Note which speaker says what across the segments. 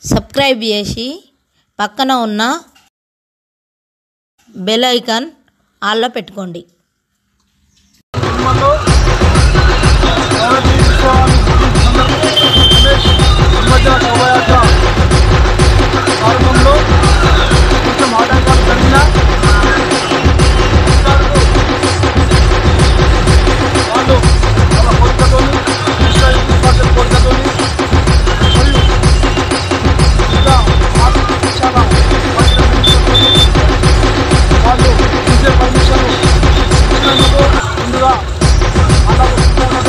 Speaker 1: Subscribe చేసి పక్కన ఉన్న బెల్ ఐకాన్ ఆల్లో పెట్టుకోండి
Speaker 2: సినిమాలో భారతీయ విశ్వాన్ని రమేష్ నిమజ్జన శోభయాత్ర ప్రారంభంలో కొంచెం ఆటంకాలు జరిగిన అధికారులు వాళ్ళు తమ కోరికతోని విశ్వాస కోరికతోని మరియు ఇంకా ఆర్థిక శిక్షణ పరిశ్రమతోని వాళ్ళు ఇచ్చే పర్మిషన్ ఇచ్చినందుకు ముందుగా అలాగే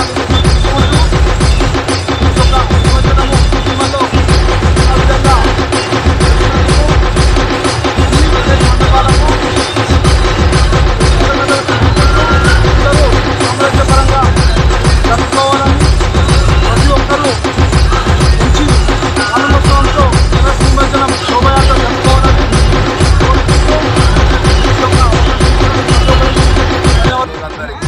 Speaker 2: నిమజ్జనము సినిమాలో ఆ విధంగా అన్ని విలేజ్ మండపాలకు అందరూ సామరస్యపరంగా జరుపుకోవాలని ప్రతి ఒక్కరూ మంచి ఆనందోత్సవంతో వినాయక నిమజ్జనం శోభయాత్ర జరుపుకోవాలని కోరుకుంటూ ఈ యొక్క ధన్యవాదాలు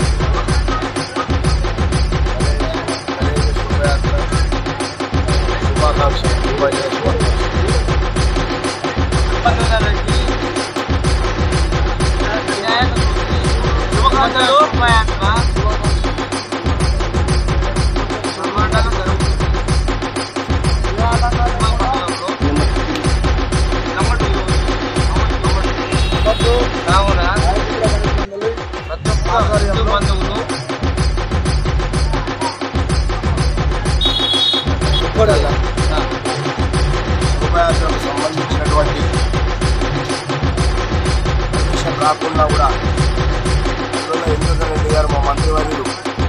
Speaker 3: శోభయాత్రకు సంబంధించినటువంటి పర్మిషన్ రాకుండా కూడా అందులో ఎందుకంటే రెడ్డి గారు మా మంత్రివర్యులు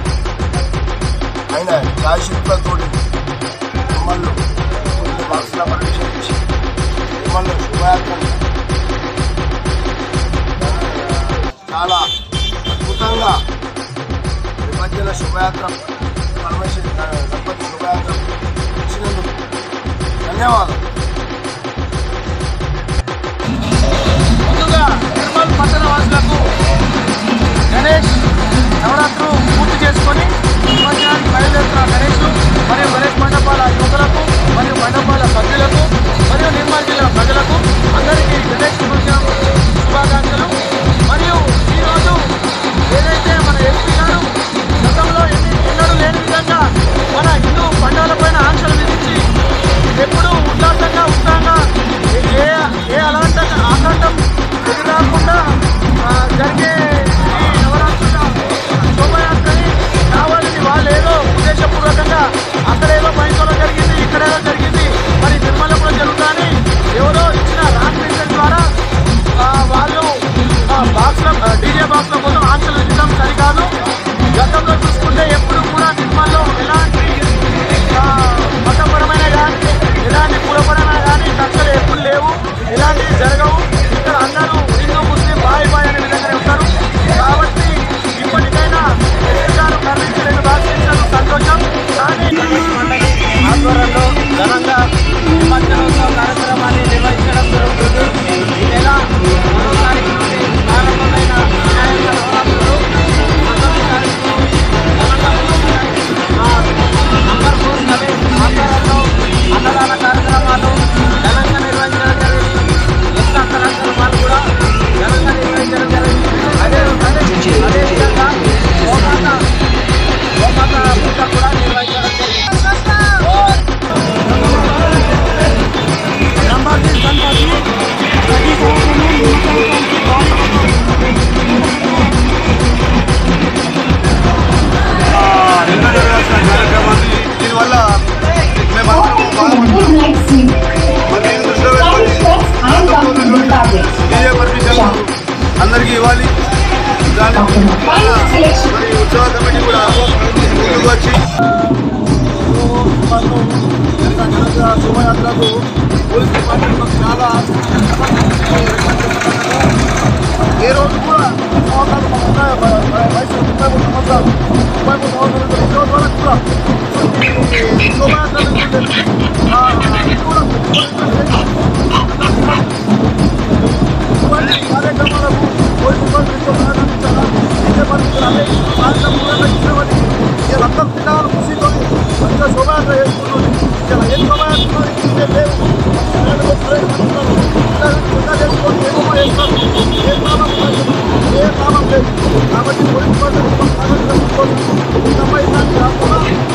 Speaker 3: ఆయన శాశ్వతతో మిమ్మల్ని కొన్ని బాక్సుల పర్మిషన్ ఇచ్చి మిమ్మల్ని శోభయాత్రని చాలా అద్భుతంగా నిమజ్జన శోభయాత్ర పరమేశ్వరి గణపతి శోభయాత్ర ఇచ్చినందుకు ధన్యవాదాలు
Speaker 2: ముందుగా నిర్మల్ పట్టణ వాసులకు గణేష్ నవరాత్రులు పూర్తి చేసుకొని నిమజ్జనానికి బయలుదేరుతున్న గణేష్ మరియు గణేష్ మండపాల యువకులకు మరియు మండపాల సభ్యులకు మరియు నిర్మల్ జిల్లా ప్రజలకు అందరికీ గణేష్ నిమజ్జనం శుభాకాంక్షలు మరియు ఈరోజు ఏదైతే మన ఎంపీ గారు గతంలో ఎన్ని ఎన్నడూ లేని విధంగా మన హిందూ పండుగలపైన ఆంక్షలు విధించి ఎప్పుడూ ఉల్లాసంగా ఉత్సాహంగా ఏ ఏ అలాంట ఆటంకం ఎదురాకుండా ఆ, జరిగే ఈ నవరాత్రుల శోభయాత్రని కావాలని వాళ్ళు ఏదో ఉద్దేశపూర్వకంగా అక్కడేదో పైసలో జరిగింది ఇక్కడేదో జరిగింది మరి నిర్మల కూడా జరుగుతాని ఎవరో ఇచ్చిన రాంగ్ మెసేజ్ ద్వారా ఆ, వాళ్ళు బాక్స్ల డీజే బాక్స్ల కోసం ఆంక్షలు విధించడం సరికాదు గతంలో చూసుకుంటే ఎప్పుడు కూడా నిర్మల్లో ఎలాంటి ఆ, మతపరమైన కానీ ఎలాంటి కులపరమైన కానీ కక్షలు ఎప్పుడు లేవు ఇలాంటివి జరగవు ఇక్కడ అందరూ హిందూ ముస్లిం బాయ్ బాయ్ అనే విధంగానే ఉంటారు కాబట్టి ఇప్పటికైనా ఎస్పీ గారు కర్ణించలేదు బాధించడం సంతోషం కానీ మండలి ఆధ్వర్యంలో ఘనంగా నిమజ్జనోత్సవ కార్యక్రమాన్ని నిర్వహించడం జరుగుతుంది ఈ నెల మూడో తారీఖు నుండి ప్రారంభమైన వినాయక నవరాత్రులు పంతొమ్మిది తారీఖు ఘనంగా అంబర్పూర్ నవీన్ ఆధ్వర్యంలో అన్నదాన కార్యక్రమాలు ఘనంగా నిర్వహించడం జరిగింది ఇతర కార్యక్రమాలు కూడా ఘనంగా నిర్వహించడం జరిగింది అదే అదే అదేవిధంగా గోమాత గోమాత పూజ కూడా నిర్వహించడం జరిగింది గణపతి గణపతి ప్రతి సంవత్సరము
Speaker 4: నిన్న జరగాల్సిన కార్యక్రమాన్ని దీనివల్ల మేమందరం పాల్గొంటున్నాం మరి దీన్ని దృష్టిలో పెట్టుకొని డీజే పర్మిషన్ అందరికీ ఇవ్వాలి దాని వల్ల మరి ఉత్సవ కమిటీ కూడా ముందుకు వచ్చి
Speaker 2: వాళ్ళు నిన్న ఘనంగా శోభయాత్రకు పోలీస్ డిపార్ట్మెంట్ చాలా ఏ రోజు కూడా సంవత్సరాలు మన ఉన్నాయి, వ- వ- వయసు ముప్పై మూడు సంవత్సరాలు ముప్పై మూడు సంవత్సరాలు ఈ రోజు వరకు కూడా ఈ శోభయాత్రలు ఆ, ఇది కూడా ఇటువంటి కార్యక్రమాలకు పోలీసు డిపార్ట్మెంట్ ఎంతో సహకరించాలా డీజే పరిస్థితులు అదే కార్యక్రమాలు ఇచ్చినవని ఈ రక్తం తినాలని ఖుషితో మంచిగా శోభయాత్ర చేసుకుంటుంది ఇలా ఏం శోభయాత్ర లేవు లేదు కాబట్టి పోలీసు వాళ్ళు ఈ సంబంధించిన కాకుండా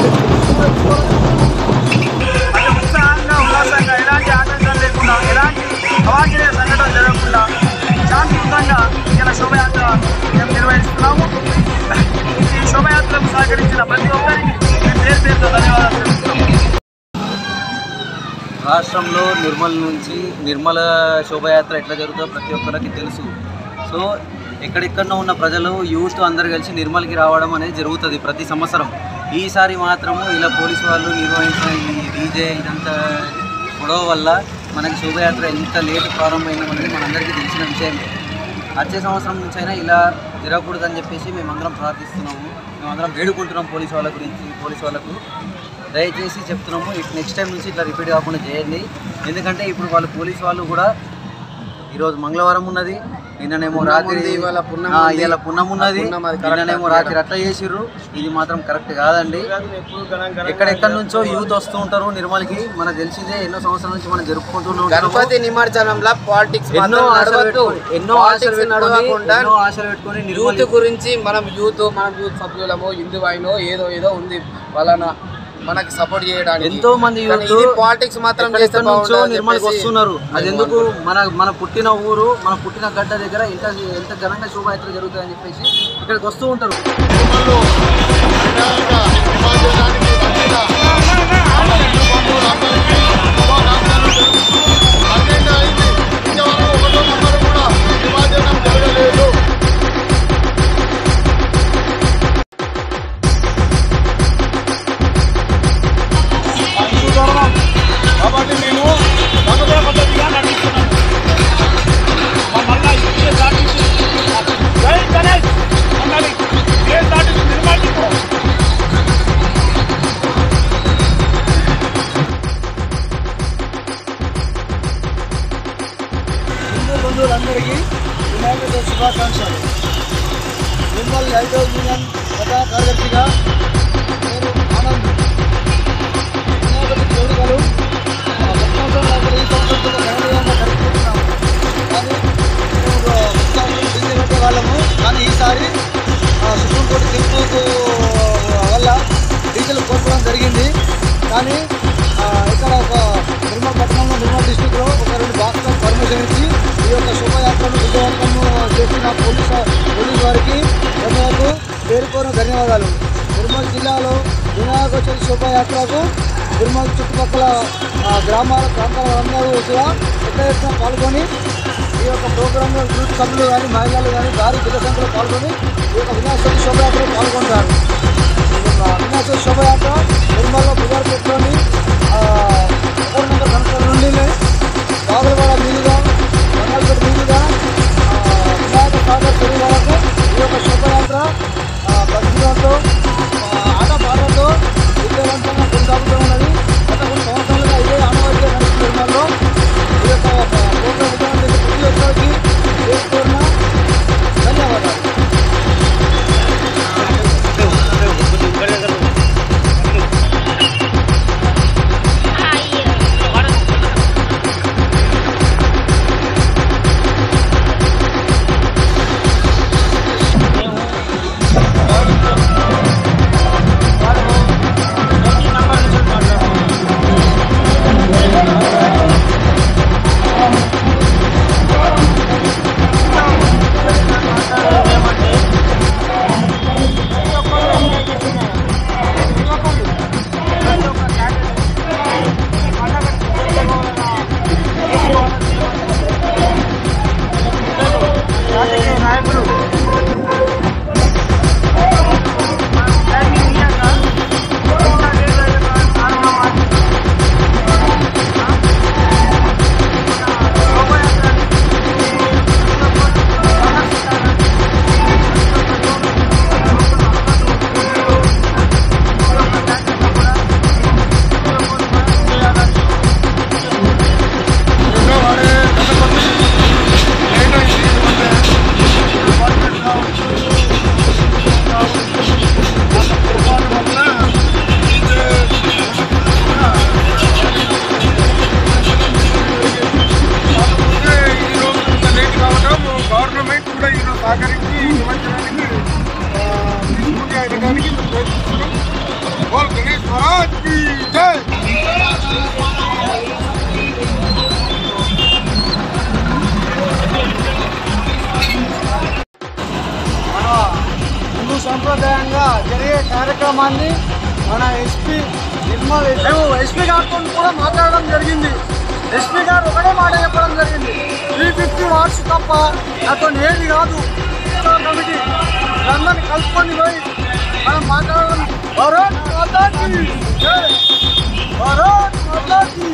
Speaker 2: అంటే ఉత్సాహంగా ఉల్లాసంగా ఎలాంటి ఆటంకాలు లేకుండా ఎలాంటి అవాంఛనీయ సంఘటన జరగకుండా శాంతియుతంగా ఇలా శోభయాత్ర మేము నిర్వహిస్తున్నాము ఈ శోభయాత్రకు సహకరించిన ప్రతి ఒక్కరికి మేము పేరు పేరుతో ధన్యవాదాలు తెలుపుతున్నాము
Speaker 5: రాష్ట్రంలో నిర్మల్ నుంచి నిర్మల శోభయాత్ర ఎట్లా జరుగుతుందో ప్రతి ఒక్కరికి తెలుసు సో ఎక్కడెక్కడో ఉన్న ప్రజలు యూత్ అందరు కలిసి నిర్మల్కి రావడం అనేది జరుగుతుంది ప్రతి సంవత్సరం ఈసారి మాత్రము ఇలా పోలీసు వాళ్ళు నిర్వహించిన ఈ డీజే ఇదంతా గొడవ వల్ల మనకి శోభయాత్ర ఎంత లేట్ ప్రారంభమైందో అనేది మనందరికీ తెలిసిన విషయం వచ్చే సంవత్సరం నుంచి అయినా ఇలా జరగకూడదని చెప్పేసి మేమందరం ప్రార్థిస్తున్నాము మేమందరం వేడుకుంటున్నాం పోలీసు వాళ్ళ గురించి పోలీసు వాళ్ళకు దయచేసి చెప్తున్నాము ఇట్ నెక్స్ట్ టైం నుంచి ఇట్లా రిపీట్ కాకుండా చేయండి ఎందుకంటే ఇప్పుడు వాళ్ళు పోలీసు వాళ్ళు కూడా ఈరోజు మంగళవారం ఉన్నది నిన్ననేమో రాత్రి
Speaker 3: ఇవాళ పున్నం
Speaker 5: ఆ,
Speaker 3: ఉంది.
Speaker 5: ఇవాళ పున్నం ఉన్నది
Speaker 3: పున్నం అది correct
Speaker 5: నిన్ననేమో రాత్రి అట్లా చేసిర్రు ఇది మాత్రం కరెక్ట్ కాదండి ఎక్కడెక్కడి నుంచో యూత్ వస్తూ ఉంటారు నిర్మల్కి మనకు తెలిసిందే ఎన్నో సంవత్సరాల నుంచి మనం జరుపుకుంటూనే ఉంటాము.
Speaker 3: గణపతి నిమజ్జనంలో పాలిటిక్స్
Speaker 5: ఎన్నో
Speaker 3: మాత్రం
Speaker 5: ఆశలు
Speaker 3: నడవద్దు
Speaker 5: పెట్టుకొని ఎన్నో ఆశలు
Speaker 3: పాలిటిక్స్
Speaker 5: పెట్టుకొని
Speaker 3: నడవకుండా
Speaker 5: ఎన్నో ఆశలు పెట్టుకొని
Speaker 3: యూత్
Speaker 5: నిర్మల్
Speaker 3: గురించి మనం యూత్ మనం యూత్ సభ్యులము హిందువైనో ఏదో ఏదో ఉంది వలన మనకి సపోర్ట్ చేయడానికి
Speaker 5: ఎంతో మంది
Speaker 3: కానీ
Speaker 5: యూత్
Speaker 3: ఇది పాలిటిక్స్ మాత్రం చేస్తే
Speaker 5: ఎక్కడెక్కడి నుంచో
Speaker 3: బాగుండదు అని
Speaker 5: నిర్మల్కి
Speaker 3: చెప్పేసి
Speaker 5: వస్తున్నారు అది
Speaker 3: మేము
Speaker 5: ఎందుకు మన మన పుట్టిన ఊరు మన పుట్టిన గడ్డ దగ్గర ఎంత ఎంత ఘనంగా శోభాయాత్ర జరుగుతుందని చెప్పేసి ఇక్కడికి వస్తూ ఉంటారు
Speaker 2: సుధారణం కాబట్టి మేము రంగపుర పద్ధతిగా నడిపిస్తున్నాం మమ్మల్ని ఇచ్చే దాటించి జై గణేష్ అన్నది ఏ దాటించి నిర్మాణించుకో హిందూ బంధువులందరికీ వినాయక చవితి శుభాకాంక్షలు నిర్మల్ ఐదో యూనియన్ ప్రధాన కార్యదర్శిగా నేను ఆనంద్ వినాయకుడి వేడుకలు ఆ, ప్రతి సంవత్సరం లాగా ఈ సంవత్సరం కూడా ఘనంగా జరుపుకుంటున్నాము కానీ మేము ప్రతి సంవత్సరం డీజే పెట్టే వాళ్ళము కానీ ఈసారి ఆ, సుప్రీంకోర్టు తీర్పు వల్ల డీజేలు కోల్పోవడం జరిగింది కానీ ఆ, ఇక్కడ ఒక నిర్మల్ పట్టణంలో నిర్మల్ డిస్టిక్లో ఒక రెండు బాక్సులకు పర్మిషన్ ఇచ్చి ఈ యొక్క శోభయాత్రను విజయవంతం చేసిన పోలీస్ పోలీస్ వారికి ధన్యవాదాలు పేరుకోరు ధన్యవాదాలు నిర్మల్ జిల్లాలో వినాయక చవితి శోభయాత్రకు నిర్మల్ చుట్టుపక్కల ఆ, గ్రామాల ప్రాంతాల అందరూ కూడా పెద్ద ఎత్తున పాల్గొని ఈ యొక్క ప్రోగ్రాంలో యూత్ సభ్యులు కానీ మహిళలు కానీ భారీ పెద్ద సంఖ్యలో పాల్గొని ఈ యొక్క వినాయక చవితి శోభయాత్రలో పాల్గొంటారు వినాయక చవితి శోభయాత్ర నిర్మల్లో బుజార్పేటలోని ఒకటి నెంబర్ కనెక్టర్ నుండి బాగులవాడ మీదుగా బంగాళపేట మీదుగా ఆ, వినాయక సాగర్ చెరువు వరకు ఈ యొక్క శోభయాత్ర ఆ, భక్తితో ఆ, ఆటపాటలతో విజయవంతంగా కొనసాగుతూ ఉన్నది గత కొన్ని సంవత్సరాలుగా ఇదే ఆనవాయితీగా నడుస్తున్న నిర్మాణంలో ఈ యొక్క ప్రోగ్రాం విధానం చేసే ప్రతి ఒక్కరికి పేరు పేరున ధన్యవాదాలు సంప్రదాయంగా జరిగే కార్యక్రమాన్ని మన ఎస్పీ నిర్మల్ మేము ఎస్పీ గారితో కూడా మాట్లాడడం జరిగింది ఎస్పీ గారు ఒకటే మాట చెప్పడం జరిగింది త్రీ ఫిఫ్టీ వాట్స్ తప్ప నాతో ఏది కాదు కమిటీ అందరిని కలుపుకొని పోయి మనం మాట్లాడడం భారత్ మాతాకి జై. భారత్ మాతాకి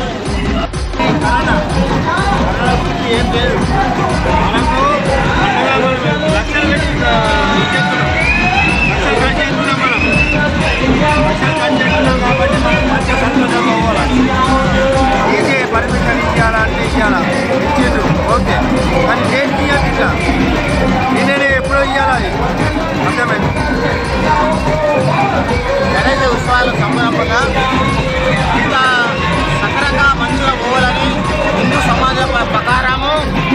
Speaker 4: ఏం లేదు మనకు లక్షలు పెట్టి ఇచ్చేస్తున్నాం లక్షలు ఖర్చు చేస్తున్నాం మనం లక్షలు ఖర్చు చేస్తున్నాం కాబట్టి మనం మంచిగా సంతోషంగా పోవాలి ఈజీ పర్మిషన్ ఇవ్వాలా అంటే ఇవ్వాలా ఇచ్చిండ్రు ఓకే కానీ డేట్ ఇవ్వాలి ఇట్లా నేనే ఎప్పుడో ఇవ్వాలి అర్థమైంది
Speaker 2: గణేష్ ఉత్సవాల సంబరంగా ఇంత సక్రంగా మంచిగా పోవాలని హిందూ సమాజం ప్రకారము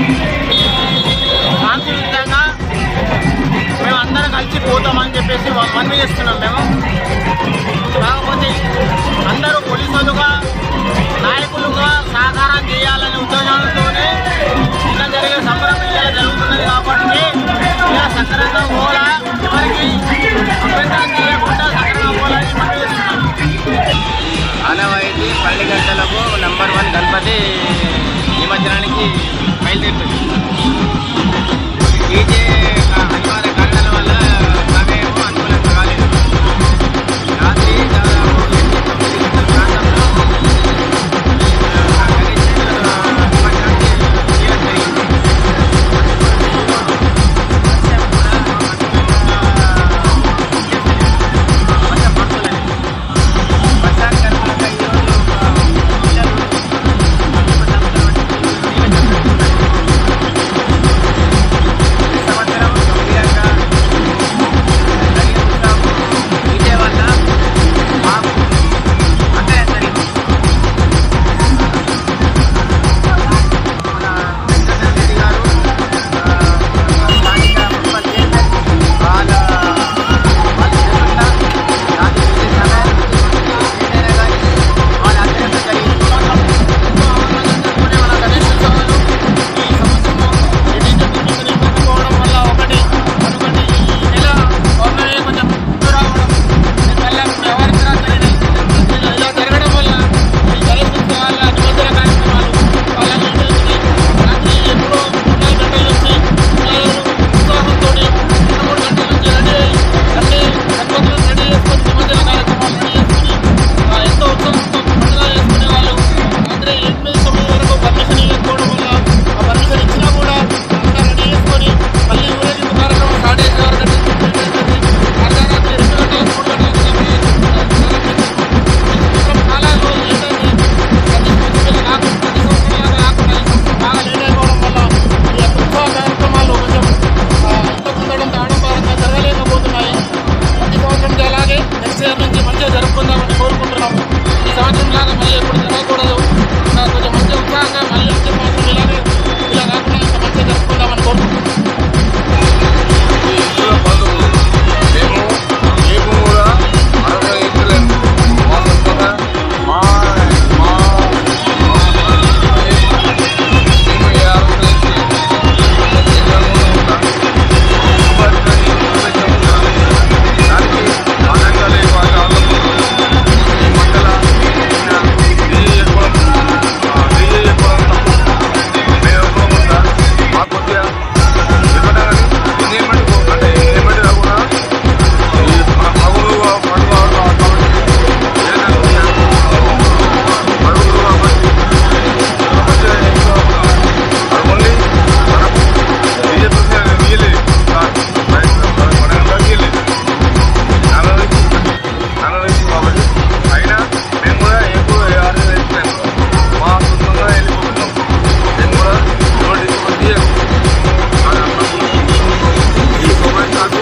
Speaker 2: శాంతియుతంగా మేము అందరం కలిసి పోతామని చెప్పేసి మనవి చేస్తున్నాం మేము కాకపోతే అందరూ పోలీసులుగా నాయకులుగా సహకారం చేయాలనే ఉద్దేశంతోనే ఇలా జరిగే సంబరం ఇలా జరుగుతున్నది కాబట్టి ఇలా సక్రంగా పోలా ఎవరికి అభ్యంతరం చేయకుండా సక్రంగా పోవాలని మనవి చేస్తున్నాం
Speaker 3: ఆనవాయితీ పల్లి గంటలకు నంబర్ వన్ గణపతి నిమజ్జనానికి బయలుదేరుతుంది డీజే అనివార్య కారణాల వల్ల సమయం అనుకూలంగా కాలేదు రాత్రి దాదాపు ఎనిమిది తొమ్మిది గంటల ప్రాంతంలో ఆ, గణేష్ నిమజ్జనానికి చేయడం జరిగింది వర్షం కూడా అనుకూలంగా వర్షం పడుతున్నది వర్షానికి అనుకూలంగా ఈరోజు పిల్లలు ఈ సంవత్సరం గంభీరంగా జరిగే ఉత్సవం ఇదే వల్ల మాకు అంటే జరిగింది మన వెంకటరెడ్డి గారు ఆ, స్థానిక మున్సిపల్ చైర్మన్ వాళ్ళ వాళ్ళ చేతుల్లో నాకు ఇది సహాయం ఏదైనా కానీ వాళ్ళ అధ్యయనం జరిగింది
Speaker 2: మన గణేష్ ఉత్సవాలు ఈ సంవత్సరం ఎడిట్ నిర్వహించకపోవడం వల్ల ఒకటి మరొకటి ఈ నెల పౌర్ణమి కొంచెం ముందు రావడం దీనివల్ల వ్యవహారిక ఇలా ఇలా జరగడం వల్ల ఈ గణేష్ ఉత్సవాల నిమజ్జన కార్యక్రమాలు చాలా లేట్ అవుతుంది రాత్రి ఎప్పుడో మూడు గంటల నుంచి పిల్లలు ఉత్సాహంతో మూడు గంటల నుంచి రెడీ అయ్యి అన్ని గణపతులను రెడీ చేసుకొని నిమజ్జన కార్యక్రమాలు రెడీ చేసుకొని ఆ, ఎంతో ఉత్సాహంతో పండుగ చేసుకునే వాళ్ళు రాత్రి ఎనిమిది తొమ్మిది వరకు పర్మిషన్ ఇవ్వకపోవడం వల్ల ఆ పర్మిషన్ ఇచ్చినా కూడా అంతా రెడీ చేసుకొని మళ్ళీ ఊరేగింపు కార్యక్రమం స్టార్ట్ చేసే వరకు అర్ధరాత్రి రెండు గంటల మూడు గంటల చాలా రోజులు లేట్ అయింది ప్రతి సంవత్సరం కాకుండా ప్రతి సంవత్సరం కాకుండా ఈ సంవత్సరం బాగా లేట్ అయిపోవడం వల్ల ఈ యొక్క ఉత్సవ కార్యక్రమాలు కొంచెం ఆ, ఇంతకుండడం ఆడంబరంగా జరగలేకపోతున్నాయి ప్రతి సంవత్సరం అలాగే నెక్స్ట్ ఇయర్ నుంచి మంచిగా జరుపుకుందామని కోరుకుంటున్నాము ఈ సంవత్సరం లాగా మళ్ళీ ఎప్పుడు జరగకూడదు ఇంకా కొంచెం మంచి ఉత్సాహంగా మళ్ళీ వచ్చే సంవత్సరం ఇలాగే ఇలా కాకుండా ఇంకా మంచిగా జరుపుకుందామని కోరుకుంటున్నాం
Speaker 4: ఈ ఇతర బంధువులు మేము ఏ కూడా అరవై ఎక్కలేము మా సొంతంగా మా మా మేము ఏ ఆరోగ్యం దానికి ఆనందంగా లేవు అంటే ఆనందపడుతున్నాం ఈ మండల డీజే ఎక్కువ డీజే ఎక్కువ మేము ఎక్కువ ఉంటా మాకు కొద్దిగా చెప్పినా కానీ ఎంజాయ్మెంట్ అంటే ఎంజాయ్మెంట్ కాకుండా ఈ మన పగులు పండుగ కాబట్టి ఏదైనా పరుగులు కాబట్టి మంచిగా ఎక్కువ అది ఓన్లీ మనకు డీజే చూసి వీలే మన వీలే నలభై నలభై కాబట్టి అయినా మేము కూడా ఎక్కువ ఆర్డర్ వేస్తున్నాం మా సొంతంగా వెళ్ళిపోతున్నాం మేము కూడా రోడ్డు తీసుకొచ్చి ఈ మొబైల్ నాకు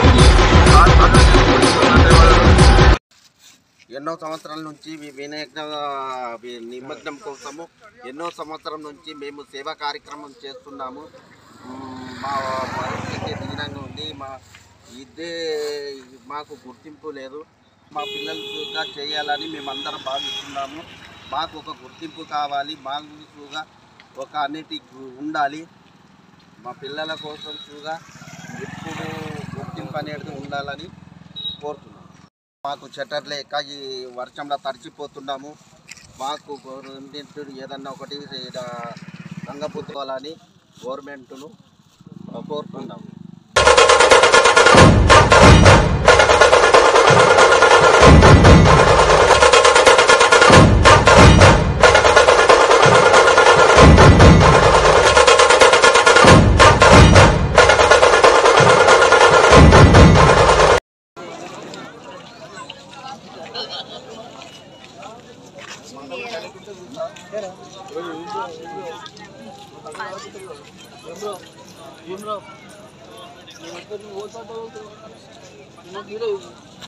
Speaker 4: అంటే వాళ్ళు
Speaker 3: ఎన్నో సంవత్సరాల నుంచి వి- వినాయక వి- నిమజ్జనం కోసము ఎన్నో సంవత్సరం నుంచి మేము సేవా కార్యక్రమం చేస్తున్నాము మ్మ్, మా పరిస్థితి దీనంగా ఉంది మా ఇదే మాకు గుర్తింపు లేదు మా పిల్లలు కూడా చేయాలని మేమందరం భావిస్తున్నాము మాకు ఒక గుర్తింపు కావాలి మాకు కూడా ఒక అన్నిటి ఉండాలి మా పిల్లల కోసం కూడా ఎప్పుడు గుర్తింపు గుర్తింపు అనేది ఉండాలని కోరుతున్నాం మాకు చెట్టర్లు ఎక్క ఈ వర్షంలో తడిచిపోతున్నాము మాకు గవర్నమెంట్ ఏదన్నా ఒకటి రంగపుత్వాలని గవర్నమెంట్ను కోరుతున్నాము
Speaker 2: ఏం రా